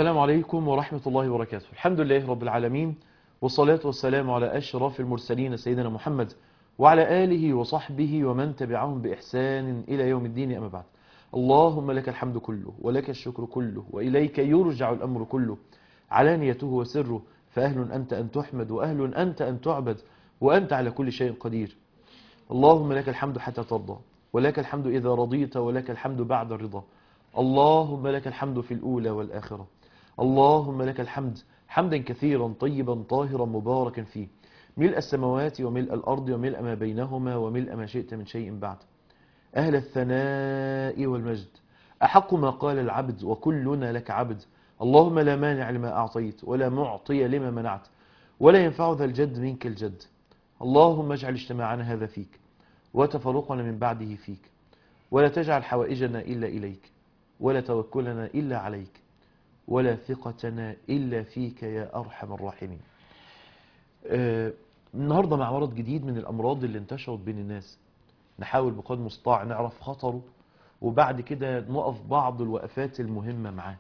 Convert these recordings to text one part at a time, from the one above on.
السلام عليكم ورحمة الله وبركاته الحمد لله رب العالمين والصلاة والسلام على أشرف المرسلين سيدنا محمد وعلى آله وصحبه ومن تبعهم بإحسان إلى يوم الدين أما بعد اللهم لك الحمد كله ولك الشكر كله وإليك يرجع الأمر كله علانيته وسره فأهل أنت أن تحمد وأهل أنت أن تعبد وأنت على كل شيء قدير اللهم لك الحمد حتى ترضى ولك الحمد إذا رضيت ولك الحمد بعد الرضا اللهم لك الحمد في الأولى والآخرة اللهم لك الحمد حمدا كثيرا طيبا طاهرا مباركا فيه ملء السماوات وملء الأرض وملء ما بينهما وملء ما شئت من شيء بعد أهل الثناء والمجد أحق ما قال العبد وكلنا لك عبد اللهم لا مانع لما أعطيت ولا معطي لما منعت ولا ينفع ذا الجد منك الجد اللهم اجعل اجتماعنا هذا فيك وتفرقنا من بعده فيك ولا تجعل حوائجنا إلا إليك ولا توكلنا إلا عليك ولا ثقتنا إلا فيك يا أرحم الراحمين آه النهاردة مع مرض جديد من الأمراض اللي انتشرت بين الناس نحاول بقدر المستطاع نعرف خطره وبعد كده نقف بعض الوقفات المهمة معاه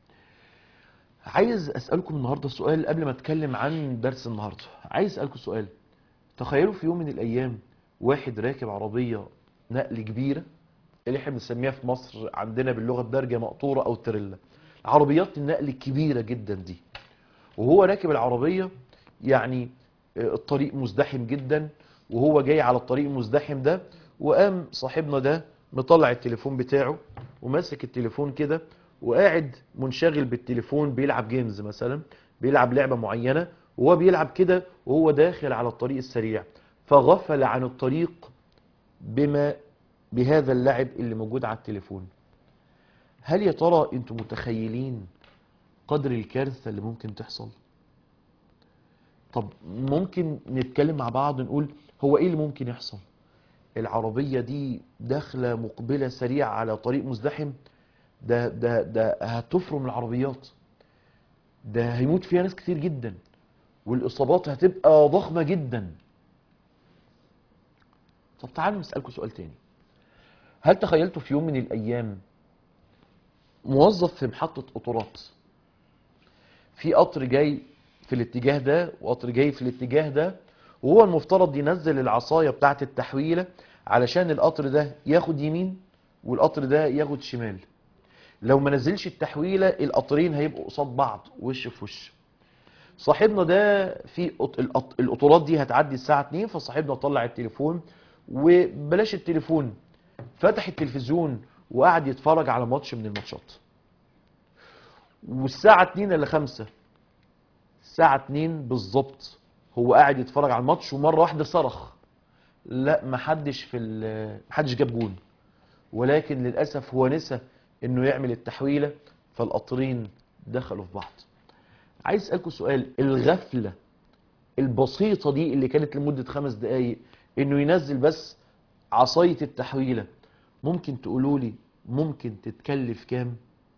عايز أسألكم النهاردة سؤال قبل ما أتكلم عن درس النهاردة عايز أسألكم سؤال تخيلوا في يوم من الأيام واحد راكب عربية نقل كبيرة اللي احنا بنسميها في مصر عندنا باللغة الدارجة مقطورة أو تريلا عربيات النقل الكبيرة جدا دي وهو راكب العربية يعني الطريق مزدحم جدا وهو جاي على الطريق المزدحم ده وقام صاحبنا ده مطلع التليفون بتاعه وماسك التليفون كده وقاعد منشغل بالتليفون بيلعب جيمز مثلا بيلعب لعبة معينة وهو بيلعب كده وهو داخل على الطريق السريع فغفل عن الطريق بما بهذا اللعب اللي موجود على التليفون هل يا ترى انتم متخيلين قدر الكارثة اللي ممكن تحصل طب ممكن نتكلم مع بعض نقول هو ايه اللي ممكن يحصل العربية دي داخلة مقبلة سريعة على طريق مزدحم ده ده ده هتفرم العربيات ده هيموت فيها ناس كتير جدا والاصابات هتبقى ضخمة جدا طب تعالوا نسألكم سؤال تاني هل تخيلتوا في يوم من الايام موظف في محطة قطارات في قطر جاي في الاتجاه ده وقطر جاي في الاتجاه ده وهو المفترض ينزل العصاية بتاعة التحويلة علشان القطر ده ياخد يمين والقطر ده ياخد شمال لو ما نزلش التحويلة القطرين هيبقوا قصاد بعض وش في وش صاحبنا ده في القطارات دي هتعدي الساعة 2 فصاحبنا طلع التليفون وبلاش التليفون فتح التلفزيون وقعد يتفرج على ماتش من الماتشات والساعة 2 الا 5 الساعة 2 بالظبط هو قاعد يتفرج على الماتش ومرة واحدة صرخ لا محدش في محدش جاب جون ولكن للأسف هو نسى انه يعمل التحويلة فالقطرين دخلوا في بعض عايز اسألكم سؤال الغفلة البسيطة دي اللي كانت لمدة خمس دقايق انه ينزل بس عصاية التحويلة ممكن تقولوا لي ممكن تتكلف كام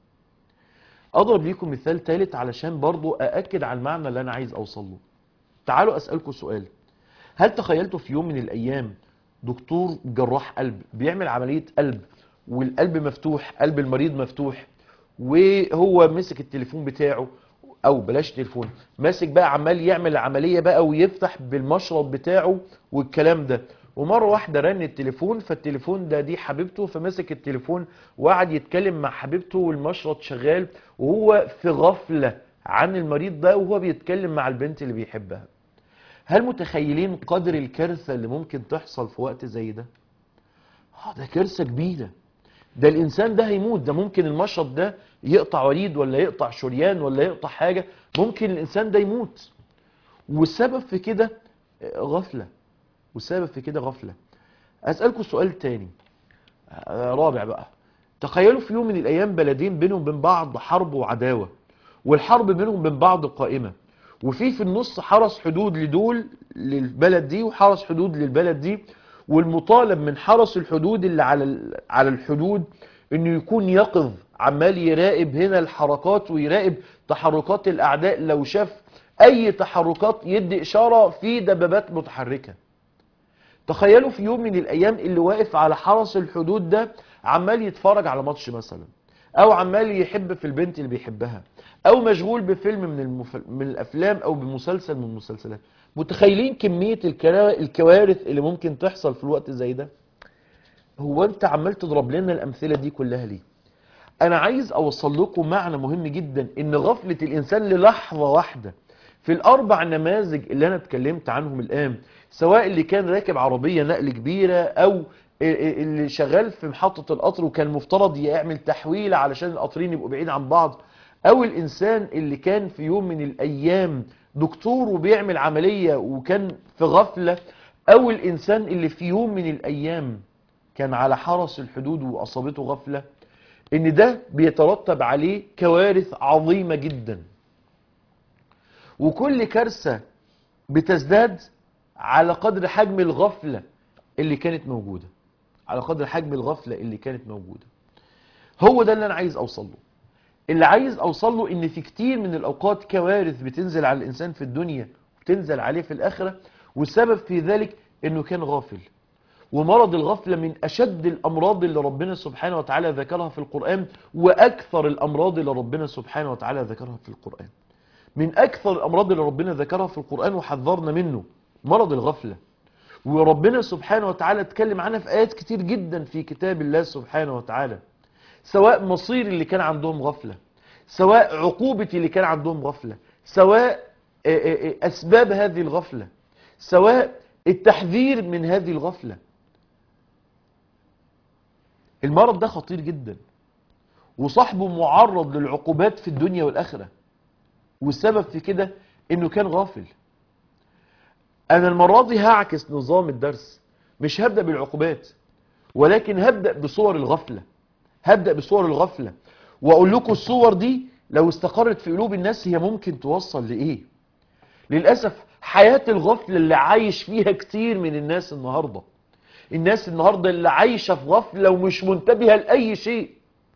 اضرب ليكم مثال ثالث علشان برضو اأكد على المعنى اللي انا عايز اوصل له تعالوا اسألكم سؤال هل تخيلتوا في يوم من الايام دكتور جراح قلب بيعمل عملية قلب والقلب مفتوح قلب المريض مفتوح وهو مسك التليفون بتاعه او بلاش تليفون ماسك بقى عمال يعمل العملية بقى ويفتح بالمشرط بتاعه والكلام ده ومرة واحدة رن التليفون فالتليفون ده دي حبيبته فمسك التليفون وقعد يتكلم مع حبيبته والمشرط شغال وهو في غفلة عن المريض ده وهو بيتكلم مع البنت اللي بيحبها هل متخيلين قدر الكارثة اللي ممكن تحصل في وقت زي ده ده كارثة كبيرة ده الانسان ده هيموت ده ممكن المشرط ده يقطع وريد ولا يقطع شريان ولا يقطع حاجة ممكن الانسان ده يموت والسبب في كده غفلة والسبب في كده غفلة اسألكم سؤال تاني رابع بقى تخيلوا في يوم من الايام بلدين بينهم وبين بعض حرب وعداوة والحرب بينهم وبين بعض قائمة وفي في النص حرس حدود لدول للبلد دي وحرس حدود للبلد دي والمطالب من حرس الحدود اللي على على الحدود انه يكون يقظ عمال يراقب هنا الحركات ويراقب تحركات الاعداء لو شاف اي تحركات يدي اشارة في دبابات متحركة تخيلوا في يوم من الايام اللي واقف على حرس الحدود ده عمال يتفرج على ماتش مثلا او عمال يحب في البنت اللي بيحبها او مشغول بفيلم من, المف... من الافلام او بمسلسل من المسلسلات متخيلين كمية الكرا... الكوارث اللي ممكن تحصل في الوقت زي ده هو انت عمال تضرب لنا الامثلة دي كلها ليه انا عايز اوصل لكم معنى مهم جدا ان غفلة الانسان للحظة واحدة في الاربع نماذج اللي انا اتكلمت عنهم الان سواء اللي كان راكب عربية نقل كبيرة او اللي شغال في محطة القطر وكان مفترض يعمل تحويل علشان القطرين يبقوا بعيد عن بعض او الانسان اللي كان في يوم من الايام دكتور وبيعمل عملية وكان في غفلة او الانسان اللي في يوم من الايام كان على حرس الحدود واصابته غفلة ان ده بيترتب عليه كوارث عظيمة جدا وكل كارثة بتزداد على قدر حجم الغفلة اللي كانت موجودة على قدر حجم الغفلة اللي كانت موجودة هو ده اللي انا عايز اوصل له اللي عايز اوصل له ان في كتير من الاوقات كوارث بتنزل على الانسان في الدنيا وبتنزل عليه في الاخرة والسبب في ذلك انه كان غافل ومرض الغفلة من أشد الأمراض اللي ربنا سبحانه وتعالى ذكرها في القرآن وأكثر الأمراض اللي ربنا سبحانه وتعالى ذكرها في القرآن من أكثر الأمراض اللي ربنا ذكرها في القرآن وحذرنا منه مرض الغفلة وربنا سبحانه وتعالى اتكلم عنها في آيات كتير جدا في كتاب الله سبحانه وتعالى سواء مصير اللي كان عندهم غفلة سواء عقوبة اللي كان عندهم غفلة سواء أسباب هذه الغفلة سواء التحذير من هذه الغفلة المرض ده خطير جدا وصاحبه معرض للعقوبات في الدنيا والآخرة والسبب في كده انه كان غافل انا المرة دي هعكس نظام الدرس مش هبدأ بالعقوبات ولكن هبدأ بصور الغفلة هبدأ بصور الغفلة واقول لكم الصور دي لو استقرت في قلوب الناس هي ممكن توصل لإيه للأسف حياة الغفلة اللي عايش فيها كتير من الناس النهاردة الناس النهاردة اللي عايشة في غفلة ومش منتبهة لأي شيء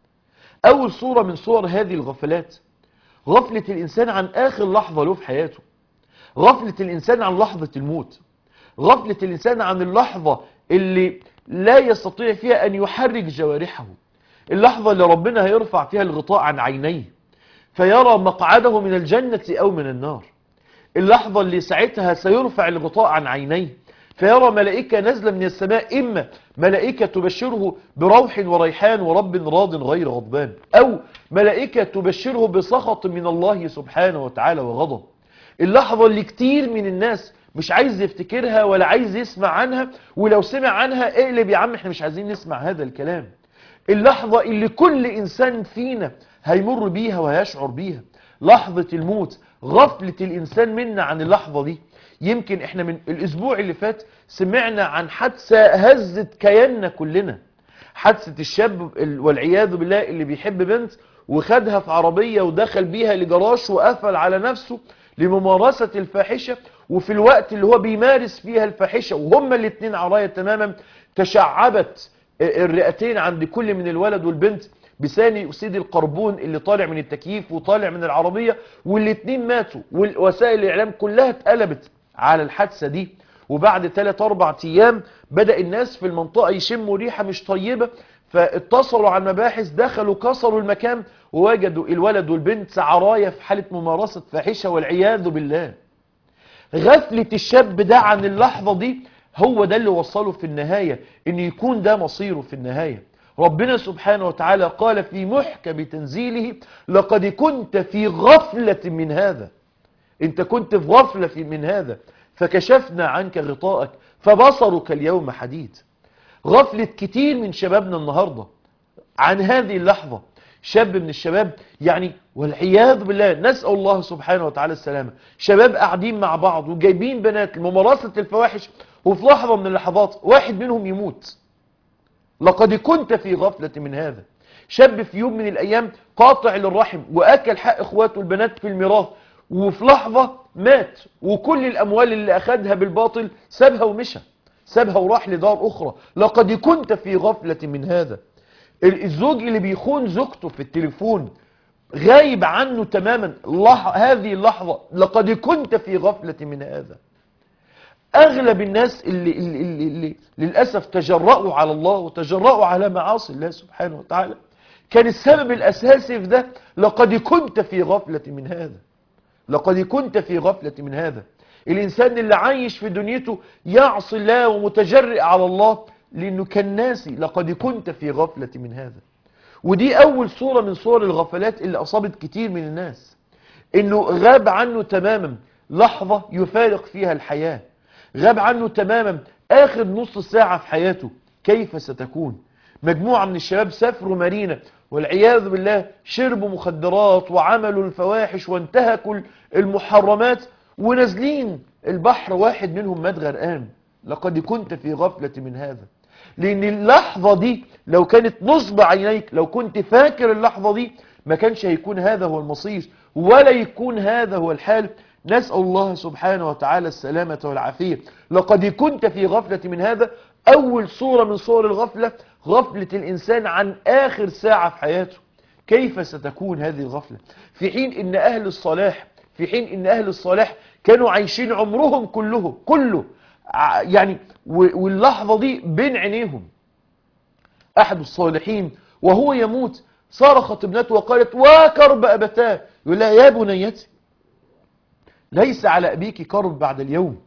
أول صورة من صور هذه الغفلات غفلة الإنسان عن آخر لحظة له في حياته غفلة الإنسان عن لحظة الموت غفلة الإنسان عن اللحظة اللي لا يستطيع فيها أن يحرك جوارحه اللحظة اللي ربنا هيرفع فيها الغطاء عن عينيه فيرى مقعده من الجنة أو من النار اللحظة اللي ساعتها سيرفع الغطاء عن عينيه فيرى ملائكة نازلة من السماء إما ملائكة تبشره بروح وريحان ورب راض غير غضبان أو ملائكة تبشره بسخط من الله سبحانه وتعالى وغضب اللحظة اللي كتير من الناس مش عايز يفتكرها ولا عايز يسمع عنها ولو سمع عنها اقلب يا عم احنا مش عايزين نسمع هذا الكلام اللحظة اللي كل إنسان فينا هيمر بيها وهيشعر بيها لحظة الموت غفلة الإنسان منا عن اللحظة دي يمكن احنا من الاسبوع اللي فات سمعنا عن حادثة هزت كياننا كلنا حادثة الشاب والعياذ بالله اللي بيحب بنت وخدها في عربية ودخل بيها لجراش وقفل على نفسه لممارسة الفاحشة وفي الوقت اللي هو بيمارس فيها الفاحشة وهما الاتنين عراية تماما تشعبت الرئتين عند كل من الولد والبنت بثاني أكسيد القربون اللي طالع من التكييف وطالع من العربية والاتنين ماتوا والوسائل الإعلام كلها اتقلبت على الحادثة دي وبعد 3 4 ايام بدأ الناس في المنطقة يشموا ريحة مش طيبة فاتصلوا على المباحث دخلوا كسروا المكان ووجدوا الولد والبنت عراية في حالة ممارسة فاحشة والعياذ بالله غفلة الشاب ده عن اللحظة دي هو ده اللي وصله في النهاية ان يكون ده مصيره في النهاية ربنا سبحانه وتعالى قال في محكم تنزيله لقد كنت في غفلة من هذا انت كنت في غفلة في من هذا فكشفنا عنك غطاءك فبصرك اليوم حديد غفلة كتير من شبابنا النهاردة عن هذه اللحظة شاب من الشباب يعني والعياذ بالله نسأل الله سبحانه وتعالى السلامة شباب قاعدين مع بعض وجايبين بنات لممارسة الفواحش وفي لحظة من اللحظات واحد منهم يموت لقد كنت في غفلة من هذا شاب في يوم من الأيام قاطع للرحم وأكل حق إخواته البنات في الميراث وفي لحظة مات وكل الأموال اللي أخدها بالباطل سابها ومشى سابها وراح لدار أخرى لقد كنت في غفلة من هذا الزوج اللي بيخون زوجته في التليفون غايب عنه تماما لح... هذه اللحظة لقد كنت في غفلة من هذا أغلب الناس اللي, اللي, اللي, اللي للأسف تجرأوا على الله وتجرأوا على معاصي الله سبحانه وتعالى كان السبب الأساسي في ده لقد كنت في غفلة من هذا لقد كنت في غفلة من هذا الإنسان اللي عايش في دنيته يعصي الله ومتجرئ على الله لأنه كان ناسي لقد كنت في غفلة من هذا ودي أول صورة من صور الغفلات اللي أصابت كتير من الناس إنه غاب عنه تماما لحظة يفارق فيها الحياة غاب عنه تماما آخر نص ساعة في حياته كيف ستكون مجموعة من الشباب سافروا مارينا والعياذ بالله شربوا مخدرات وعملوا الفواحش وانتهكوا المحرمات ونازلين البحر واحد منهم مات غرقان لقد كنت في غفلة من هذا لأن اللحظة دي لو كانت نصب عينيك لو كنت فاكر اللحظة دي ما كانش هيكون هذا هو المصير ولا يكون هذا هو الحال نسأل الله سبحانه وتعالى السلامة والعافية لقد كنت في غفلة من هذا أول صورة من صور الغفلة غفلة الإنسان عن آخر ساعة في حياته كيف ستكون هذه الغفلة في حين إن أهل الصلاح في حين إن أهل الصلاح كانوا عايشين عمرهم كله كله ع- يعني و- واللحظة دي بين عينيهم أحد الصالحين وهو يموت صرخت ابنته وقالت وكرب أبتاه يقول لها يا بنيتي ليس على أبيك كرب بعد اليوم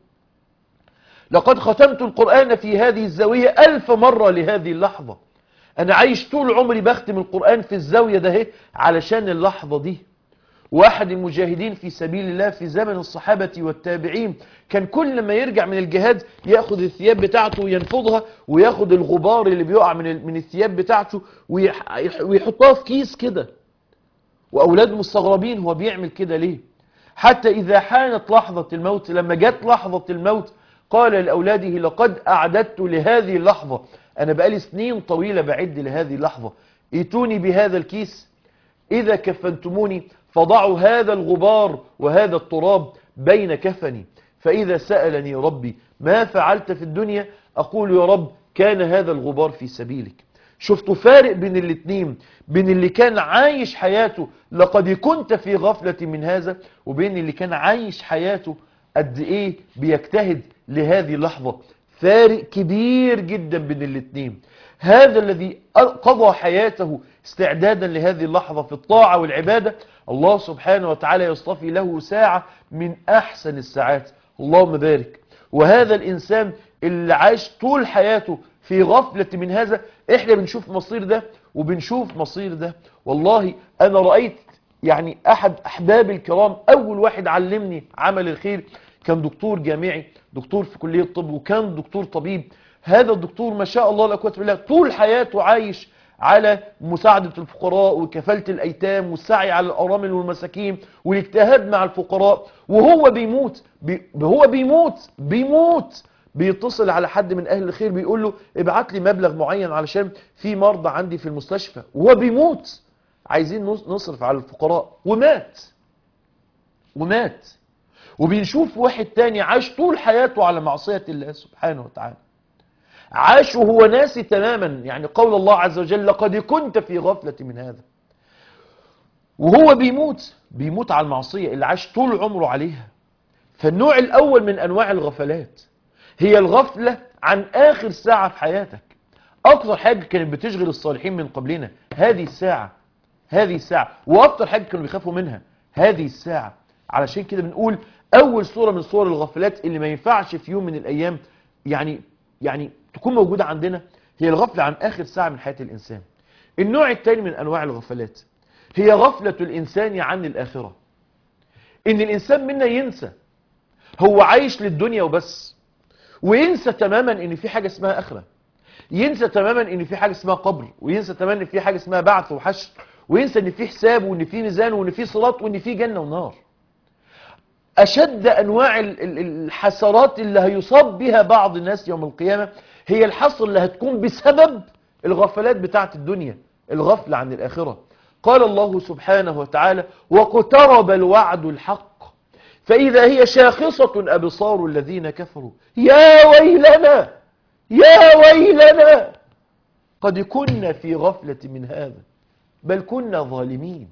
لقد ختمت القرآن في هذه الزاوية ألف مرة لهذه اللحظة أنا عايش طول عمري بختم القرآن في الزاوية ده اهي علشان اللحظة دي واحد المجاهدين في سبيل الله في زمن الصحابة والتابعين كان كل ما يرجع من الجهاد ياخد الثياب بتاعته وينفضها وياخد الغبار اللي بيقع من ال- من الثياب بتاعته ويح- ويحطها في كيس كده واولاده مستغربين هو بيعمل كده ليه حتى اذا حانت لحظة الموت لما جت لحظة الموت قال لاولاده لقد اعددت لهذه اللحظة انا بقالي سنين طويلة بعد لهذه اللحظة ائتوني بهذا الكيس إذا كفنتموني فضعوا هذا الغبار وهذا التراب بين كفني فإذا سألني ربي ما فعلت في الدنيا أقول يا رب كان هذا الغبار في سبيلك شفتوا فارق بين الاتنين بين اللي كان عايش حياته لقد كنت في غفلة من هذا وبين اللي كان عايش حياته قد ايه بيجتهد لهذه اللحظة فارق كبير جدا بين الاتنين هذا الذي قضى حياته استعدادا لهذه اللحظة في الطاعة والعبادة الله سبحانه وتعالى يصطفي له ساعة من أحسن الساعات اللهم بارك وهذا الإنسان اللي عاش طول حياته في غفلة من هذا احنا بنشوف مصير ده وبنشوف مصير ده والله أنا رأيت يعني أحد أحباب الكرام أول واحد علمني عمل الخير كان دكتور جامعي دكتور في كلية الطب وكان دكتور طبيب هذا الدكتور ما شاء الله لا قوه الا بالله طول حياته عايش على مساعدة الفقراء وكفالة الأيتام والسعي على الأرامل والمساكين والاجتهاد مع الفقراء وهو بيموت بي هو بيموت بيموت بيتصل على حد من أهل الخير بيقول له ابعت لي مبلغ معين علشان في مرضى عندي في المستشفى وهو بيموت عايزين نص- نصرف على الفقراء ومات ومات وبنشوف واحد تاني عاش طول حياته على معصية الله سبحانه وتعالى عاش وهو ناسي تماما يعني قول الله عز وجل لقد كنت في غفلة من هذا وهو بيموت بيموت على المعصية اللي عاش طول عمره عليها فالنوع الأول من أنواع الغفلات هي الغفلة عن آخر ساعة في حياتك أكثر حاجة كانت بتشغل الصالحين من قبلنا هذه الساعة هذه الساعة وأكثر حاجة كانوا بيخافوا منها هذه الساعة علشان كده بنقول أول صورة من صور الغفلات اللي ما ينفعش في يوم من الأيام يعني يعني تكون موجودة عندنا هي الغفلة عن آخر ساعة من حياة الإنسان النوع الثاني من أنواع الغفلات هي غفلة الإنسان عن الآخرة إن الإنسان منا ينسى هو عايش للدنيا وبس وينسى تماما إن في حاجة اسمها آخرة ينسى تماما إن في حاجة اسمها قبر وينسى تماما إن في حاجة اسمها بعث وحشر وينسى إن في حساب وإن في ميزان وإن في صراط وإن في جنة ونار أشد أنواع ال- ال- الحسرات اللي هيصاب بها بعض الناس يوم القيامة هي الحسرة اللي هتكون بسبب الغفلات بتاعت الدنيا الغفلة عن الآخرة قال الله سبحانه وتعالى واقترب الوعد الحق فإذا هي شاخصة أبصار الذين كفروا يا ويلنا يا ويلنا قد كنا في غفلة من هذا بل كنا ظالمين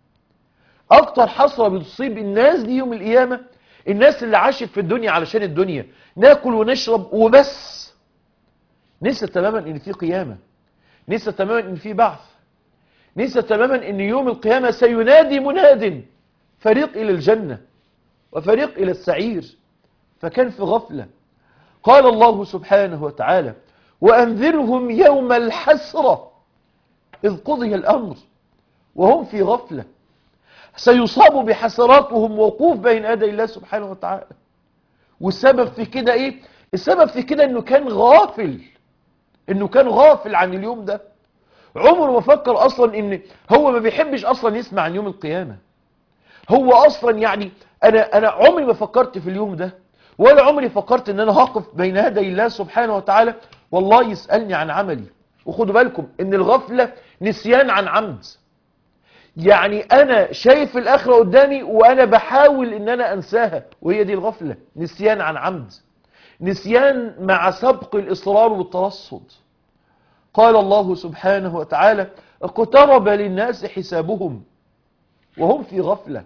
اكتر حسرة بتصيب الناس دي يوم القيامة الناس اللي عاشت في الدنيا علشان الدنيا ناكل ونشرب وبس نسى تماما ان في قيامة نسى تماما ان في بعث نسى تماما ان يوم القيامة سينادي مناد فريق الى الجنة وفريق الى السعير فكان في غفلة قال الله سبحانه وتعالى وأنذرهم يوم الحسرة إذ قضي الأمر وهم في غفلة سيصاب بحسرات وهم موقوف بين يدي الله سبحانه وتعالى والسبب في كده ايه السبب في كده انه كان غافل انه كان غافل عن اليوم ده عمره ما فكر اصلا ان هو ما بيحبش اصلا يسمع عن يوم القيامة هو اصلا يعني انا انا عمري ما فكرت في اليوم ده ولا عمري فكرت ان انا هقف بين يدي الله سبحانه وتعالى والله يسألني عن عملي وخدوا بالكم ان الغفلة نسيان عن عمد يعني انا شايف الاخرة قدامي وانا بحاول ان انا انساها وهي دي الغفلة نسيان عن عمد نسيان مع سبق الاصرار والترصد قال الله سبحانه وتعالى اقترب للناس حسابهم وهم في غفلة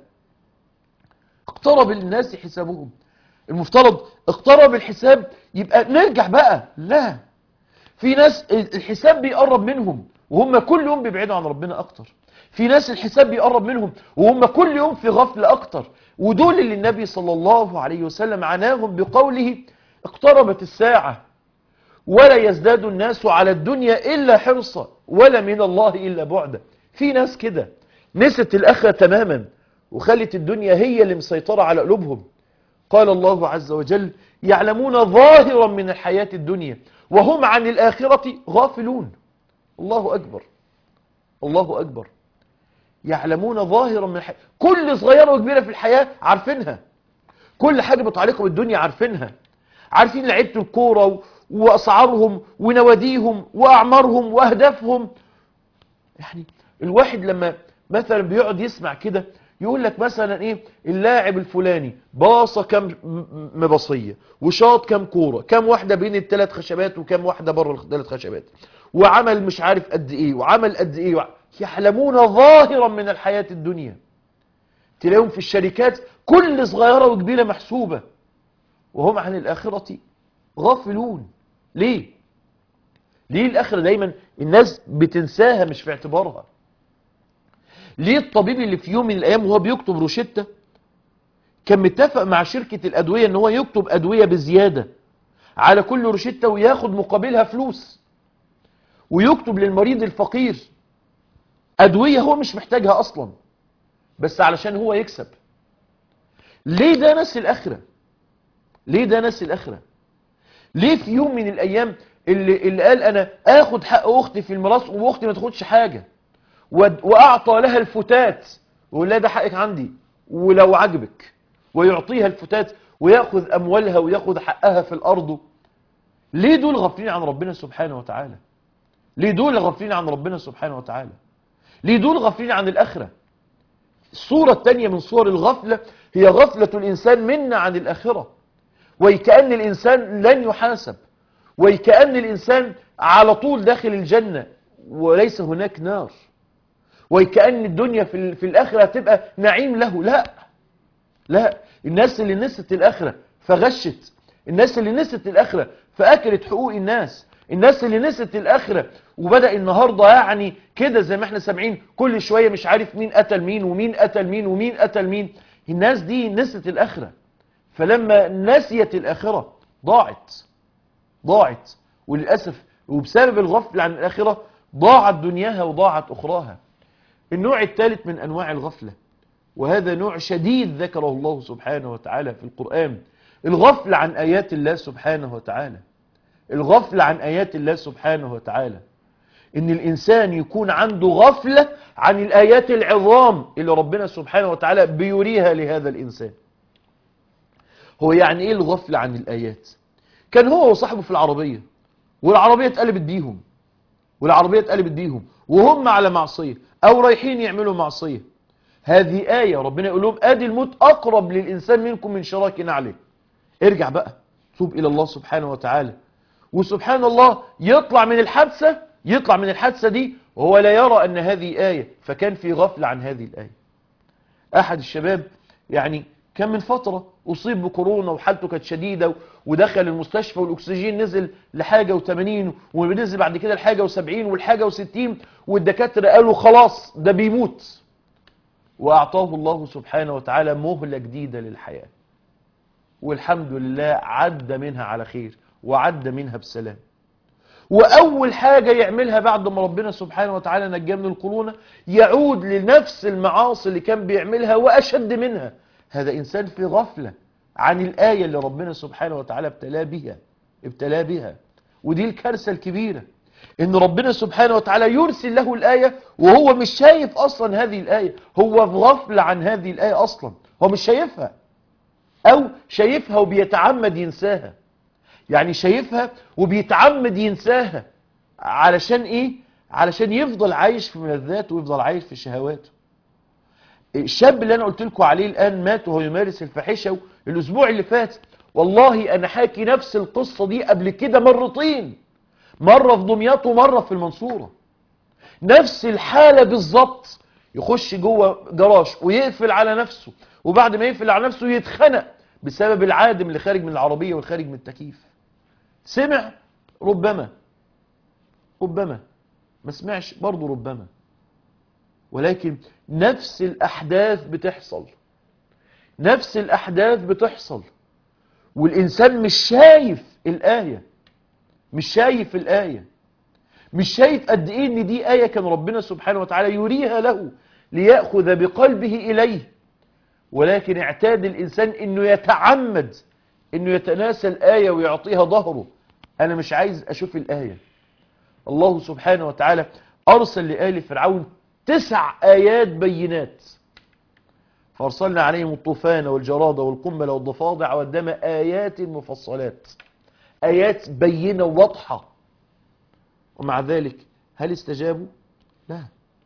اقترب للناس حسابهم المفترض اقترب الحساب يبقى نرجع بقى لا في ناس الحساب بيقرب منهم وهم كل يوم بيبعدوا عن ربنا اكتر في ناس الحساب بيقرب منهم وهم كل يوم في غفلة اكتر ودول اللي النبي صلى الله عليه وسلم عناهم بقوله اقتربت الساعة ولا يزداد الناس على الدنيا إلا حرصا ولا من الله إلا بعدا في ناس كده نست الآخرة تماما وخلت الدنيا هي اللي مسيطرة على قلوبهم قال الله عز وجل يعلمون ظاهرا من الحياة الدنيا وهم عن الآخرة غافلون الله أكبر الله أكبر يعلمون ظاهرا من الحياة كل صغيرة وكبيرة في الحياة عارفينها كل حاجة متعلقة بالدنيا عارفينها عارفين لعيبة الكورة وأسعارهم ونواديهم وأعمارهم وأهدافهم يعني الواحد لما مثلا بيقعد يسمع كده يقول لك مثلا ايه اللاعب الفلاني باصه كم مباصيه وشاط كم كوره كم واحده بين الثلاث خشبات وكم واحده بره الثلاث خشبات وعمل مش عارف قد ايه وعمل قد ايه وع... يحلمون ظاهرا من الحياه الدنيا تلاقيهم في الشركات كل صغيره وكبيره محسوبه وهم عن الاخره غافلون ليه ليه الاخره دايما الناس بتنساها مش في اعتبارها ليه الطبيب اللي في يوم من الايام وهو بيكتب روشته كان متفق مع شركة الادوية ان هو يكتب ادوية بزيادة على كل روشته وياخد مقابلها فلوس ويكتب للمريض الفقير ادوية هو مش محتاجها اصلا بس علشان هو يكسب ليه ده ناس الاخرة ليه ده ناس الاخرة ليه في يوم من الايام اللي, اللي قال انا اخد حق اختي في الميراث واختي ما تاخدش حاجة واعطى لها الفتات ويقول لها ده حقك عندي ولو عجبك ويعطيها الفتات وياخذ اموالها وياخذ حقها في الارض ليه دول غافلين عن ربنا سبحانه وتعالى ليه دول غافلين عن ربنا سبحانه وتعالى ليه دول غافلين عن الاخره الصوره الثانيه من صور الغفله هي غفله الانسان منا عن الاخره وكأن الانسان لن يحاسب وكأن الانسان على طول داخل الجنه وليس هناك نار وكأن الدنيا في, في الآخرة هتبقى نعيم له لا لا الناس اللي نست الآخرة فغشت الناس اللي نست الآخرة فأكلت حقوق الناس الناس اللي نست الآخرة وبدأ النهاردة يعني كده زي ما احنا سامعين كل شوية مش عارف مين قتل مين ومين قتل مين ومين قتل مين الناس دي نست الآخرة فلما نسيت الآخرة ضاعت ضاعت وللأسف وبسبب الغفل عن الآخرة ضاعت دنياها وضاعت أخراها النوع الثالث من أنواع الغفلة وهذا نوع شديد ذكره الله سبحانه وتعالى في القرآن الغفل عن آيات الله سبحانه وتعالى الغفل عن آيات الله سبحانه وتعالى إن الإنسان يكون عنده غفلة عن الآيات العظام اللي ربنا سبحانه وتعالى بيريها لهذا الإنسان هو يعني إيه الغفلة عن الآيات كان هو وصاحبه في العربية والعربية اتقلبت بيهم والعربية اتقلبت بيهم وهم على معصية او رايحين يعملوا معصية هذه آية ربنا يقول لهم ادي الموت اقرب للانسان منكم من شراك نعله ارجع بقى توب الى الله سبحانه وتعالى وسبحان الله يطلع من الحادثة يطلع من الحادثة دي وهو لا يرى ان هذه آية فكان في غفلة عن هذه الآية احد الشباب يعني كان من فترة أصيب بكورونا وحالته كانت شديدة ودخل المستشفى والأكسجين نزل لحاجة و80 ونزل بعد كده لحاجة و70 والحاجة و60 والدكاترة قالوا خلاص ده بيموت وأعطاه الله سبحانه وتعالى مهلة جديدة للحياة والحمد لله عدى منها على خير وعدى منها بسلام وأول حاجة يعملها بعد ما ربنا سبحانه وتعالى نجاه من الكورونا يعود لنفس المعاصي اللي كان بيعملها وأشد منها هذا إنسان في غفلة عن الآية اللي ربنا سبحانه وتعالى ابتلاه بها ابتلاه بها ودي الكارثة الكبيرة إن ربنا سبحانه وتعالى يرسل له الآية وهو مش شايف أصلا هذه الآية هو في غفلة عن هذه الآية أصلا هو مش شايفها أو شايفها وبيتعمد ينساها يعني شايفها وبيتعمد ينساها علشان ايه علشان يفضل عايش في ملذاته ويفضل عايش في شهواته الشاب اللي انا قلت لكم عليه الان مات وهو يمارس الفاحشه الاسبوع اللي فات والله انا حاكي نفس القصه دي قبل كده مرتين مره في دمياط ومره في المنصوره نفس الحاله بالظبط يخش جوه جراج ويقفل على نفسه وبعد ما يقفل على نفسه يتخنق بسبب العادم اللي خارج من العربيه والخارج من التكييف سمع ربما ربما ما سمعش برضه ربما ولكن نفس الأحداث بتحصل نفس الأحداث بتحصل والإنسان مش شايف الآية مش شايف الآية مش شايف قد إيه إن دي آية كان ربنا سبحانه وتعالى يريها له ليأخذ بقلبه إليه ولكن اعتاد الإنسان إنه يتعمد إنه يتناسى الآية ويعطيها ظهره أنا مش عايز أشوف الآية الله سبحانه وتعالى أرسل لآل فرعون تسع آيات بينات فأرسلنا عليهم الطوفان والجراد والقنبل والضفادع والدم آيات مفصلات آيات بينة واضحة ومع ذلك هل استجابوا؟ لا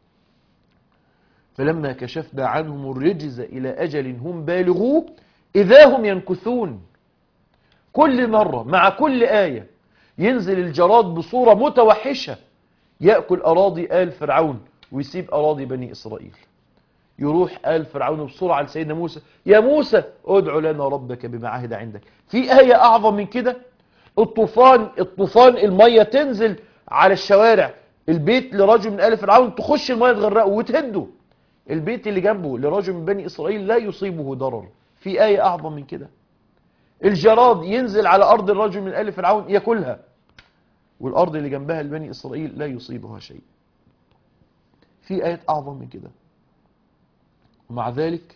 فلما كشفنا عنهم الرجز إلى أجل هم بالغوه إذا هم ينكثون كل مرة مع كل آية ينزل الجراد بصورة متوحشة يأكل أراضي آل فرعون ويسيب أراضي بني إسرائيل يروح آل فرعون بسرعة لسيدنا موسى يا موسى ادعو لنا ربك بما عهد عندك في آية أعظم من كده الطوفان الطوفان المية تنزل على الشوارع البيت لرجل من آل فرعون تخش المية تغرقه وتهده البيت اللي جنبه لرجل من بني إسرائيل لا يصيبه ضرر في آية أعظم من كده الجراد ينزل على أرض الرجل من آل فرعون يأكلها والأرض اللي جنبها لبني إسرائيل لا يصيبها شيء في آيات أعظم من كده ومع ذلك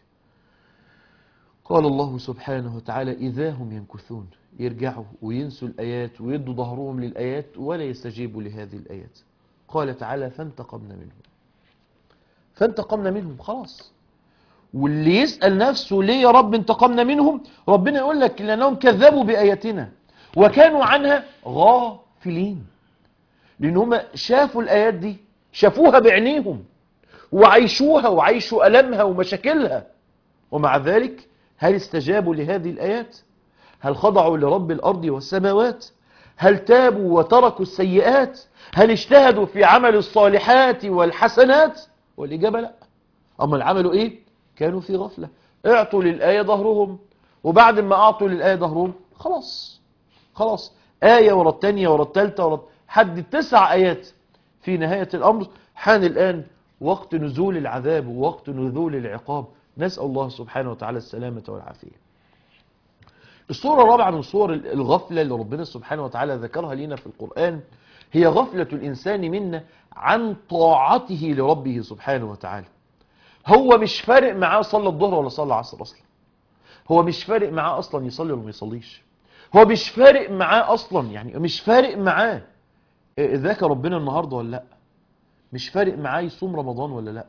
قال الله سبحانه وتعالى إذا هم ينكثون يرجعوا وينسوا الآيات ويدوا ظهرهم للآيات ولا يستجيبوا لهذه الآيات قال تعالى فانتقمنا منهم فانتقمنا منهم خلاص واللي يسأل نفسه ليه يا رب انتقمنا منهم ربنا يقول لك لأنهم كذبوا بآياتنا وكانوا عنها غافلين لأن هم شافوا الآيات دي شافوها بعينيهم وعيشوها وعيشوا ألمها ومشاكلها ومع ذلك هل استجابوا لهذه الآيات هل خضعوا لرب الأرض والسماوات هل تابوا وتركوا السيئات هل اجتهدوا في عمل الصالحات والحسنات والإجابة لا أما العمل إيه كانوا في غفلة اعطوا للآية ظهرهم وبعد ما أعطوا للآية ظهرهم خلاص خلاص آية ورا التانية ورا التالتة ورا حد التسع آيات في نهاية الأمر حان الآن وقت نزول العذاب ووقت نزول العقاب نسأل الله سبحانه وتعالى السلامة والعافية الصورة الرابعة من صور الغفلة اللي ربنا سبحانه وتعالى ذكرها لنا في القرآن هي غفلة الإنسان منا عن طاعته لربه سبحانه وتعالى هو مش فارق معاه صلى الظهر ولا صلى العصر أصلا هو مش فارق معاه أصلا يصلي ولا ما يصليش هو مش فارق معاه أصلا يعني مش فارق معاه ذاك ربنا النهاردة ولا لا مش فارق معاه يصوم رمضان ولا لا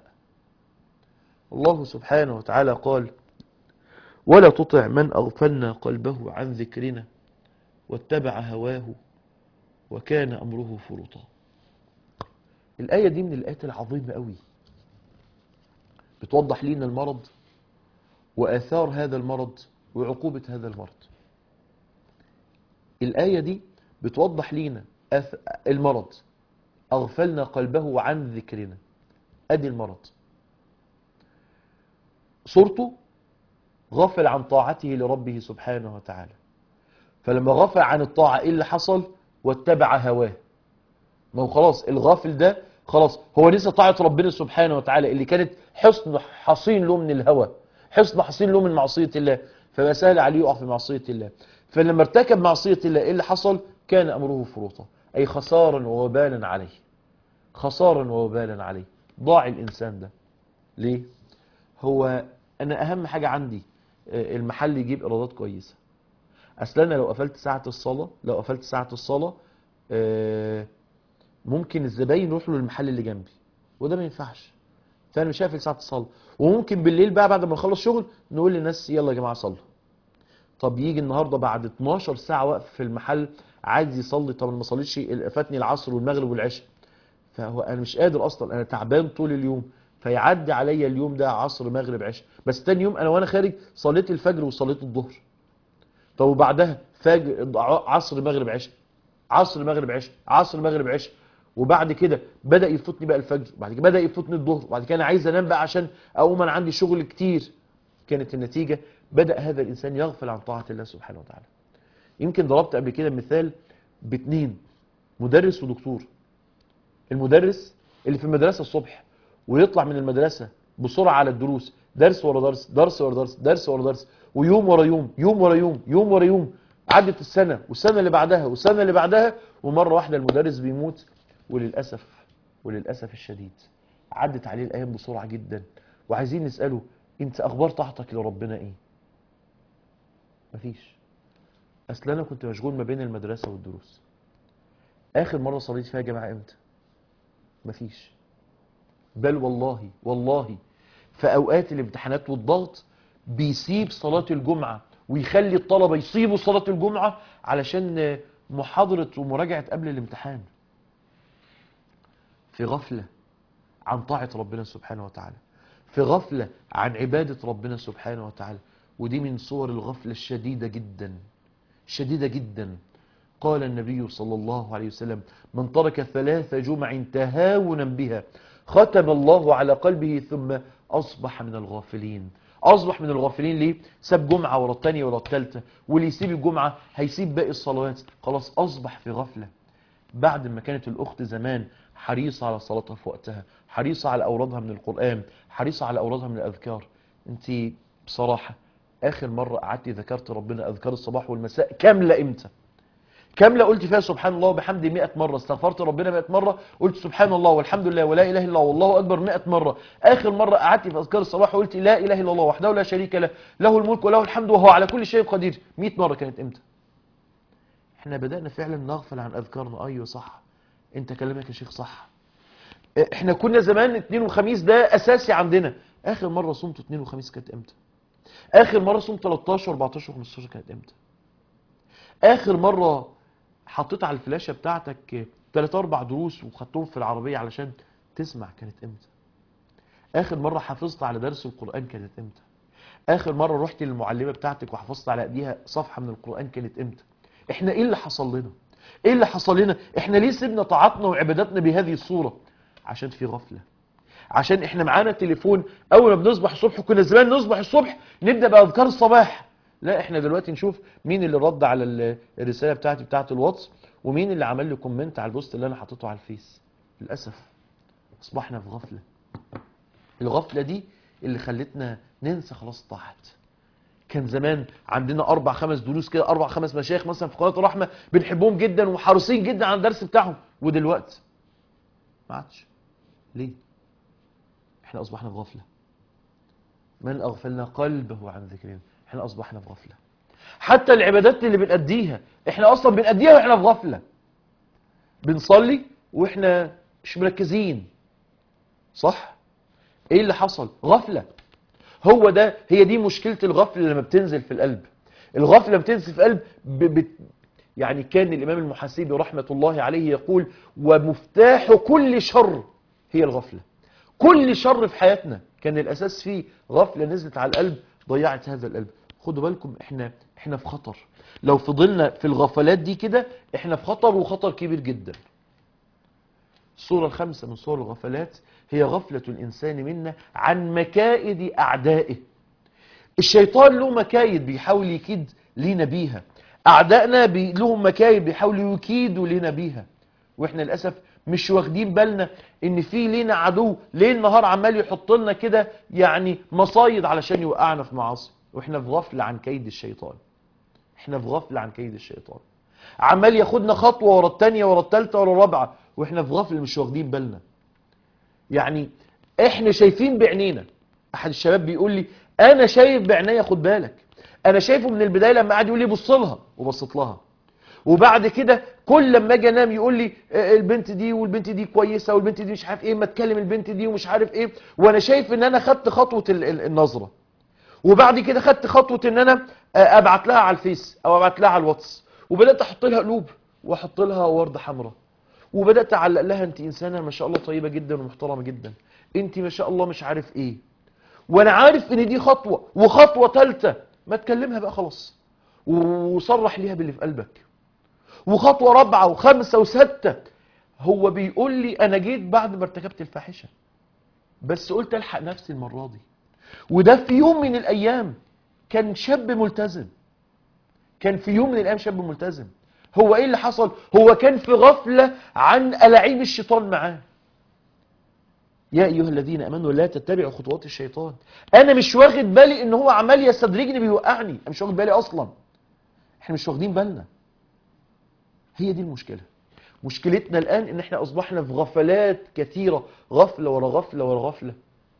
الله سبحانه وتعالى قال ولا تطع من أغفلنا قلبه عن ذكرنا واتبع هواه وكان أمره فرطا الآية دي من الآيات العظيمة قوي بتوضح لنا المرض وآثار هذا المرض وعقوبة هذا المرض الآية دي بتوضح لنا المرض أغفلنا قلبه عن ذكرنا أدي المرض صورته غفل عن طاعته لربه سبحانه وتعالى فلما غفل عن الطاعة ايه اللي حصل واتبع هواه ما هو خلاص الغافل ده خلاص هو نسى طاعة ربنا سبحانه وتعالى اللي كانت حصن حصين له من الهوى حصن حصين له من معصية الله فبقى سهل عليه يقع في معصية الله فلما ارتكب معصية الله ايه اللي حصل كان امره فرطا اي خسارا ووبالا عليه خسارا ووبالا عليه ضاع الانسان ده ليه هو انا اهم حاجة عندي آه، المحل يجيب ايرادات كويسة اصل انا لو قفلت ساعة الصلاة لو قفلت ساعة الصلاة آه، ممكن الزباين يروحوا للمحل اللي جنبي وده ما ينفعش فانا مش هقفل ساعة الصلاة وممكن بالليل بقى بعد ما نخلص شغل نقول للناس يلا يا جماعة صلوا طب يجي النهارده بعد 12 ساعة واقف في المحل عايز يصلي طب أنا ما صليتش فاتني العصر والمغرب والعشاء فهو انا مش قادر اصلا انا تعبان طول اليوم فيعدي عليا اليوم ده عصر مغرب عشاء بس تاني يوم انا وانا خارج صليت الفجر وصليت الظهر طب وبعدها فجر عصر مغرب عشاء عصر مغرب عشاء عصر مغرب عشاء وبعد كده بدا يفوتني بقى الفجر وبعد كده بدا يفوتني الظهر وبعد كده انا عايز انام بقى عشان اقوم انا عندي شغل كتير كانت النتيجه بدا هذا الانسان يغفل عن طاعه الله سبحانه وتعالى يمكن ضربت قبل كده مثال باتنين مدرس ودكتور المدرس اللي في المدرسه الصبح ويطلع من المدرسه بسرعه على الدروس درس ورا درس درس ورا درس درس ورا درس ويوم ورا يوم يوم ورا يوم يوم ورا يوم عدت السنه والسنه اللي بعدها والسنه اللي بعدها ومره واحده المدرس بيموت وللاسف وللاسف الشديد عدت عليه الايام بسرعه جدا وعايزين نساله انت اخبار طاعتك لربنا ايه مفيش اصل انا كنت مشغول ما بين المدرسه والدروس اخر مره صليت فيها يا جماعه امتى مفيش بل والله والله في اوقات الامتحانات والضغط بيسيب صلاه الجمعه ويخلي الطلبه يسيبوا صلاه الجمعه علشان محاضره ومراجعه قبل الامتحان في غفله عن طاعه ربنا سبحانه وتعالى في غفله عن عباده ربنا سبحانه وتعالى ودي من صور الغفله الشديده جدا شديدة جدا قال النبي صلى الله عليه وسلم من ترك ثلاث جمع تهاونا بها ختم الله على قلبه ثم أصبح من الغافلين أصبح من الغافلين ليه؟ ساب جمعة ورا الثانية ورا الثالثة واللي يسيب الجمعة هيسيب باقي الصلوات خلاص أصبح في غفلة بعد ما كانت الأخت زمان حريصة على صلاتها في وقتها حريصة على أورادها من القرآن حريصة على أورادها من الأذكار أنت بصراحة اخر مرة قعدتي ذكرت ربنا اذكار الصباح والمساء كاملة امتى كاملة قلت فيها سبحان الله وبحمده 100 مرة استغفرت ربنا 100 مرة قلت سبحان الله والحمد لله ولا اله الا الله والله اكبر 100 مرة اخر مرة قعدتي في اذكار الصباح وقلت لا اله الا الله وحده لا شريك له له الملك وله الحمد وهو على كل شيء قدير 100 مرة كانت امتى احنا بدأنا فعلا نغفل عن اذكارنا ايوه صح انت كلامك يا شيخ صح احنا كنا زمان اثنين وخميس ده اساسي عندنا اخر مرة صمت اثنين وخميس كانت امتى اخر مره صوم 13 14 15 كانت امتى اخر مره حطيت على الفلاشه بتاعتك 3 4 دروس وخدتهم في العربيه علشان تسمع كانت امتى اخر مره حافظت على درس القران كانت امتى اخر مره رحت للمعلمه بتاعتك وحفظت على ايديها صفحه من القران كانت امتى احنا ايه اللي حصل لنا ايه اللي حصل لنا احنا ليه سيبنا طاعتنا وعباداتنا بهذه الصوره عشان في غفله عشان احنا معانا تليفون اول ما بنصبح الصبح كنا زمان نصبح الصبح نبدا باذكار الصباح لا احنا دلوقتي نشوف مين اللي رد على ال- الرساله بتاعتي بتاعت الواتس ومين اللي عمل لي كومنت على البوست اللي انا حطيته على الفيس للاسف اصبحنا في غفله الغفله دي اللي خلتنا ننسى خلاص الطاعات كان زمان عندنا اربع خمس دروس كده اربع خمس مشايخ مثلا في قناه الرحمه بنحبهم جدا وحريصين جدا على الدرس بتاعهم ودلوقتي ما عادش ليه احنا اصبحنا في غفله من اغفلنا قلبه عن ذكرنا احنا اصبحنا في غفله حتى العبادات اللي بنأديها احنا اصلا بنأديها واحنا في غفله بنصلي واحنا مش مركزين صح ايه اللي حصل غفله هو ده هي دي مشكله الغفله لما بتنزل في القلب الغفله بتنزل في القلب ب... ب... يعني كان الامام المحاسبي رحمه الله عليه يقول ومفتاح كل شر هي الغفله كل شر في حياتنا كان الاساس فيه غفله نزلت على القلب ضيعت هذا القلب خدوا بالكم احنا احنا في خطر لو فضلنا في الغفلات دي كده احنا في خطر وخطر كبير جدا الصورة الخامسة من صور الغفلات هي غفلة الإنسان منا عن مكائد أعدائه الشيطان له مكايد بيحاول يكيد لينا بيها أعدائنا بي لهم مكايد بيحاولوا يكيدوا لينا بيها واحنا للأسف مش واخدين بالنا ان في لينا عدو ليل نهار عمال يحط لنا كده يعني مصايد علشان يوقعنا في معاصي واحنا في غفلة عن كيد الشيطان احنا في غفلة عن كيد الشيطان عمال ياخدنا خطوة ورا التانية ورا التالتة ورا الرابعة واحنا في غفلة مش واخدين بالنا يعني احنا شايفين بعينينا احد الشباب بيقول لي انا شايف بعينيا خد بالك انا شايفه من البدايه لما قعد يقول لي بص لها وبصيت لها وبعد كده كل لما اجي انام يقول لي آه، البنت دي والبنت دي كويسه والبنت دي مش عارف ايه ما تكلم البنت دي ومش عارف ايه وانا شايف ان انا خدت خطوه ال- ال- النظره وبعد كده خدت خطوه ان انا آه، ابعت لها على الفيس او ابعت لها على الواتس وبدات احط لها قلوب واحط لها ورده حمراء وبدات اعلق لها انت انسانه ما شاء الله طيبه جدا ومحترمه جدا انت ما شاء الله مش عارف ايه وانا عارف ان دي خطوه وخطوه ثالثه ما تكلمها بقى خلاص وصرح ليها باللي في قلبك وخطوه رابعه وخامسه وسته هو بيقول لي انا جيت بعد ما ارتكبت الفاحشه بس قلت الحق نفسي المره دي وده في يوم من الايام كان شاب ملتزم كان في يوم من الايام شاب ملتزم هو ايه اللي حصل هو كان في غفله عن الاعيب الشيطان معاه يا ايها الذين امنوا لا تتبعوا خطوات الشيطان انا مش واخد بالي ان هو عمال يستدرجني بيوقعني انا مش واخد بالي اصلا احنا مش واخدين بالنا هي دي المشكله مشكلتنا الان ان احنا اصبحنا في غفلات كثيره غفله ورا غفله ورا غفله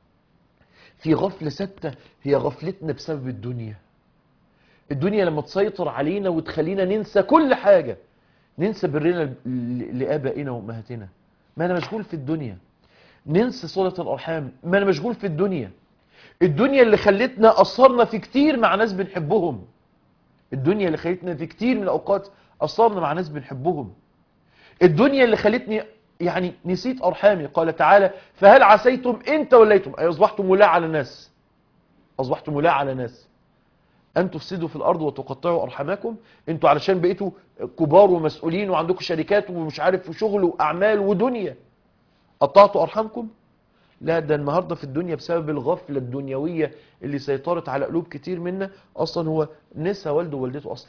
في غفله سته هي غفلتنا بسبب الدنيا الدنيا لما تسيطر علينا وتخلينا ننسى كل حاجه ننسى برنا ل- لابائنا وامهاتنا ما انا مشغول في الدنيا ننسى صلة الأرحام ما أنا مشغول في الدنيا الدنيا اللي خلتنا أثرنا في كتير مع ناس بنحبهم الدنيا اللي خلتنا في كتير من الأوقات أثرنا مع ناس بنحبهم الدنيا اللي خلتني يعني نسيت أرحامي قال تعالى فهل عسيتم إن توليتم أي أصبحتم ولاء على الناس أصبحتم ولاء على الناس أن تفسدوا في الأرض وتقطعوا أرحامكم أنتوا علشان بقيتوا كبار ومسؤولين وعندكم شركات ومش عارف وشغل وأعمال ودنيا قطعتوا أرحامكم لا ده النهاردة في الدنيا بسبب الغفلة الدنيوية اللي سيطرت على قلوب كتير منا أصلا هو نسى والده ووالدته أصلا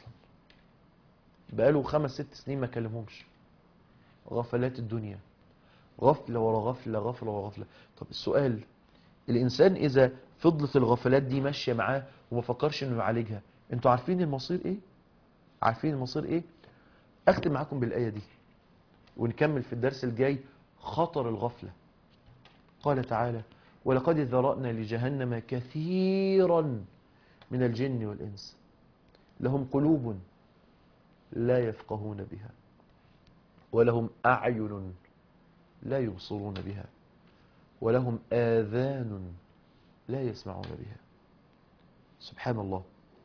بقاله خمس ست سنين ما كلمهمش غفلات الدنيا غفلة ورا غفلة غفلة ورا غفلة طب السؤال الإنسان إذا فضلت الغفلات دي ماشية معاه وما فكرش إنه يعالجها أنتوا عارفين المصير إيه؟ عارفين المصير إيه؟ أختم معاكم بالآية دي ونكمل في الدرس الجاي خطر الغفلة قال تعالى ولقد ذرأنا لجهنم كثيرا من الجن والإنس لهم قلوب لا يفقهون بها ولهم أعين لا يبصرون بها ولهم آذان لا يسمعون بها سبحان الله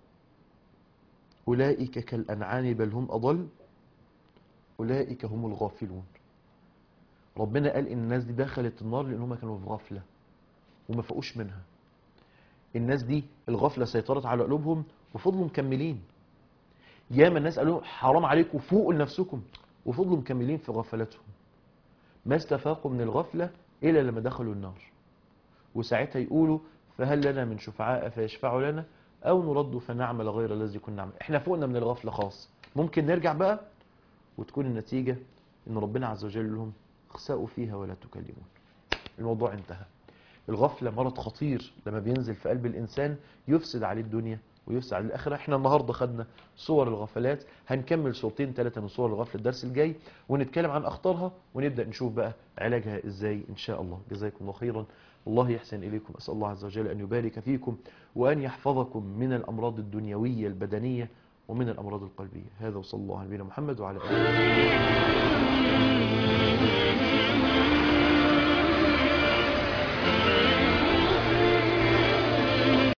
أولئك كالأنعام بل هم أضل أولئك هم الغافلون ربنا قال ان الناس دي دخلت النار لان هم كانوا في غفله وما فاقوش منها الناس دي الغفله سيطرت على قلوبهم وفضلوا مكملين ياما الناس قالوا حرام عليكم فوقوا لنفسكم وفضلوا مكملين في غفلتهم ما استفاقوا من الغفله الا لما دخلوا النار وساعتها يقولوا فهل لنا من شفعاء فيشفعوا لنا او نرد فنعمل غير الذي كنا نعمل احنا فوقنا من الغفله خاص ممكن نرجع بقى وتكون النتيجه ان ربنا عز وجل يقول لهم اخسأوا فيها ولا تكلمون الموضوع انتهى الغفلة مرض خطير لما بينزل في قلب الإنسان يفسد عليه الدنيا ويفسد عليه الآخرة احنا النهاردة خدنا صور الغفلات هنكمل صورتين ثلاثة من صور الغفلة الدرس الجاي ونتكلم عن أخطارها ونبدأ نشوف بقى علاجها إزاي إن شاء الله جزاكم الله خيرا الله يحسن إليكم أسأل الله عز وجل أن يبارك فيكم وأن يحفظكم من الأمراض الدنيوية البدنية ومن الأمراض القلبية هذا وصلى الله على نبينا محمد وعلى آله